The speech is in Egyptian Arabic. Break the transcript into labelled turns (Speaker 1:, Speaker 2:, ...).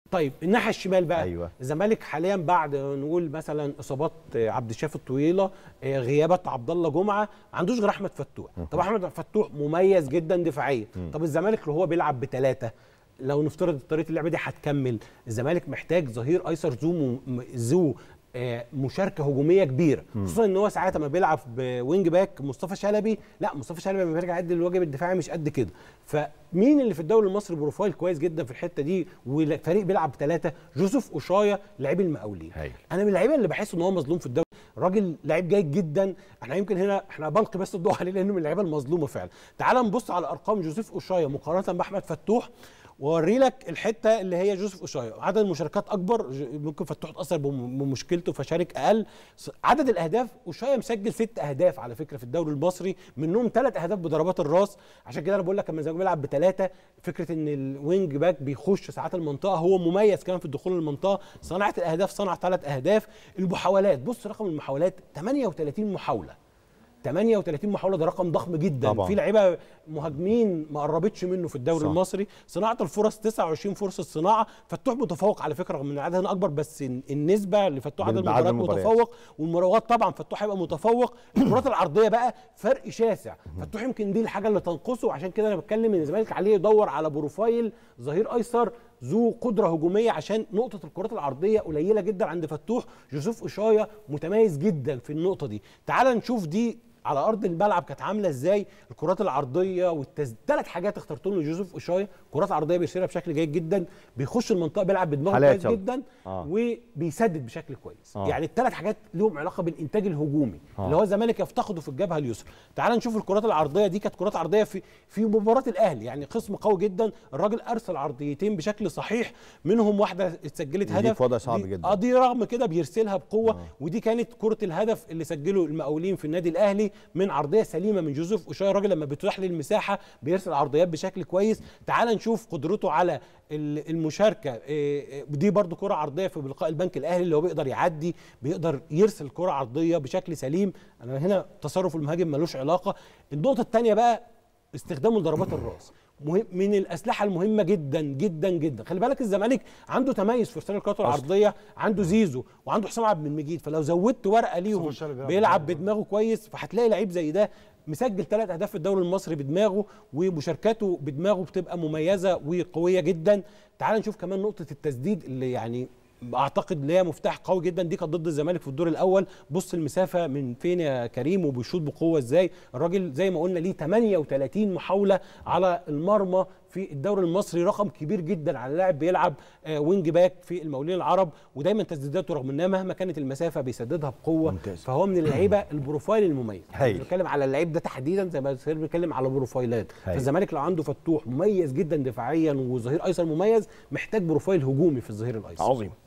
Speaker 1: طيب الناحيه الشمال بقى
Speaker 2: أيوة.
Speaker 1: الزمالك حاليا بعد نقول مثلا اصابات عبد الشافي الطويله آه، غيابات عبد الله جمعه ما عندوش غير احمد فتوح طب احمد فتوح مميز جدا دفاعيا طب الزمالك لو هو بيلعب بثلاثه لو نفترض طريقه اللعب دي هتكمل الزمالك محتاج ظهير ايسر ذو م- م- ذو آه، مشاركه هجوميه كبيره خصوصا ان هو ساعات ما بيلعب بوينج باك مصطفى شلبي لا مصطفى شلبي لما بيرجع يدي الواجب الدفاعي مش قد كده فمين اللي في الدوري المصري بروفايل كويس جدا في الحته دي والفريق بيلعب بثلاثه جوزيف اوشايا لعيب المقاولين
Speaker 2: هايل.
Speaker 1: انا من اللعيبه اللي بحس ان هو مظلوم في الدوري راجل لعيب جيد جدا احنا يمكن هنا احنا بلقي بس الضوء عليه لانه من اللعيبه المظلومه فعلا تعال نبص على ارقام جوزيف اوشايا مقارنه باحمد فتوح واوري لك الحته اللي هي جوزيف اوشايا عدد المشاركات اكبر ج- ممكن فتوح اتاثر بم- بمشكلته فشارك اقل س- عدد الاهداف اوشايا مسجل ست اهداف على فكره في الدوري المصري منهم ثلاث اهداف بضربات الراس عشان كده انا بقول لك لما الزمالك بيلعب بثلاثه فكره ان الوينج باك بيخش ساعات المنطقه هو مميز كمان في الدخول المنطقه صناعه الاهداف صنع ثلاث اهداف المحاولات بص رقم المحاولات 38 محاوله 38 محاوله ده رقم ضخم جدا
Speaker 2: طبعاً.
Speaker 1: في لعيبه مهاجمين ما قربتش منه في الدوري
Speaker 2: صح.
Speaker 1: صح. المصري صناعه الفرص 29 فرصه صناعه فتوح متفوق على فكره رغم ان العدد هنا اكبر بس ال- النسبه لفتوح عدد
Speaker 2: بعدد
Speaker 1: المباريات
Speaker 2: المباريات.
Speaker 1: متفوق والمراوغات طبعا فتوح هيبقى متفوق الكرات العرضيه بقى فرق شاسع فتوح يمكن دي الحاجه اللي تنقصه عشان كده انا بتكلم ان الزمالك عليه يدور على بروفايل ظهير ايسر ذو قدره هجوميه عشان نقطه الكرات العرضيه قليله جدا عند فتوح جوزيف اشايا متميز جدا في النقطه دي تعال نشوف دي على ارض الملعب كانت عامله ازاي الكرات العرضيه والتز... ثلاث حاجات اخترتهم لجوزيف اشايا كرات عرضيه بيشيلها بشكل جيد جدا بيخش المنطقه بيلعب بدماغه
Speaker 2: حالات
Speaker 1: كويس
Speaker 2: يلا.
Speaker 1: جدا
Speaker 2: آه.
Speaker 1: وبيسدد بشكل كويس
Speaker 2: آه.
Speaker 1: يعني الثلاث حاجات لهم علاقه بالانتاج الهجومي
Speaker 2: آه.
Speaker 1: اللي هو الزمالك يفتقده في الجبهه اليسرى تعال نشوف الكرات العرضيه دي كانت كرات عرضيه في في مباراه الاهلي يعني خصم قوي جدا الراجل ارسل عرضيتين بشكل صحيح منهم واحده اتسجلت
Speaker 2: دي
Speaker 1: هدف
Speaker 2: في وضع صعب
Speaker 1: دي-
Speaker 2: جدا.
Speaker 1: اه دي رغم كده بيرسلها بقوه آه. ودي كانت كره الهدف اللي سجله المقاولين في النادي الاهلي من عرضيه سليمه من جوزيف اوشاي الراجل لما بتتاح لي المساحه بيرسل عرضيات بشكل كويس تعال نشوف قدرته على ال- المشاركه إيه، إيه، دي برضو كره عرضيه في بلقاء البنك الاهلي اللي هو بيقدر يعدي بيقدر يرسل كره عرضيه بشكل سليم انا هنا تصرف المهاجم ملوش علاقه النقطه الثانيه بقى استخدامه لضربات الراس مهم من الاسلحه المهمه جدا جدا جدا خلي بالك الزمالك عنده تميز في ارسال الكرات العرضيه عنده زيزو وعنده حسام عبد المجيد فلو زودت ورقه ليهم
Speaker 3: الشلبي بيلعب
Speaker 1: بيلعب بدماغه كويس فهتلاقي لعيب زي ده مسجل ثلاث اهداف في الدوري المصري بدماغه ومشاركاته بدماغه بتبقى مميزه وقويه جدا تعال نشوف كمان نقطه التسديد اللي يعني اعتقد ليها مفتاح قوي جدا دي كانت ضد الزمالك في الدور الاول بص المسافه من فين يا كريم وبيشوط بقوه ازاي الراجل زي ما قلنا ليه 38 محاوله على المرمى في الدوري المصري رقم كبير جدا على لاعب بيلعب آه، وينج باك في المقاولين العرب ودايما تسديداته رغم انها مهما كانت المسافه بيسددها بقوه
Speaker 2: ممتاز.
Speaker 1: فهو من اللعيبه البروفايل المميز
Speaker 2: هايل.
Speaker 1: بنتكلم على اللعيب ده تحديدا زي ما سير بيتكلم على بروفايلات
Speaker 2: هايل.
Speaker 1: فالزمالك لو عنده فتوح مميز جدا دفاعيا وظهير ايسر مميز محتاج بروفايل هجومي في الظهير الايسر
Speaker 2: عظيم